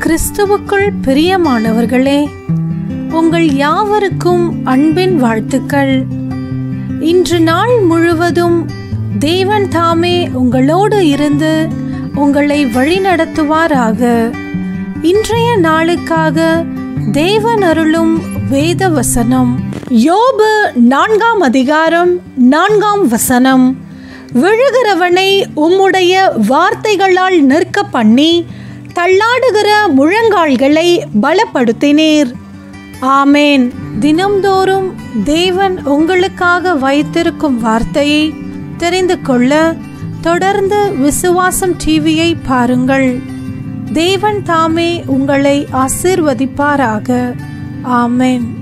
கிறிஸ்துவுக்குள் பிரியமானவர்களே உங்கள் யாவருக்கும் அன்பின் வாழ்த்துக்கள் இன்று நாள் முழுவதும் தேவன் தாமே உங்களோடு இருந்து உங்களை வழிநடத்துவாராக இன்றைய நாளுக்காக தேவன் அருளும் வேத வசனம் யோபு நான்காம் அதிகாரம் நான்காம் வசனம் விழுகிறவனை உம்முடைய வார்த்தைகளால் நிற்க பண்ணி தள்ளாடுகிற முழங்கால்களை பலப்படுத்தினீர் ஆமேன் தினம்தோறும் தேவன் உங்களுக்காக வைத்திருக்கும் வார்த்தையை தெரிந்து கொள்ள தொடர்ந்து விசுவாசம் டிவியை பாருங்கள் தேவன் தாமே உங்களை ஆசிர்வதிப்பாராக ஆமேன்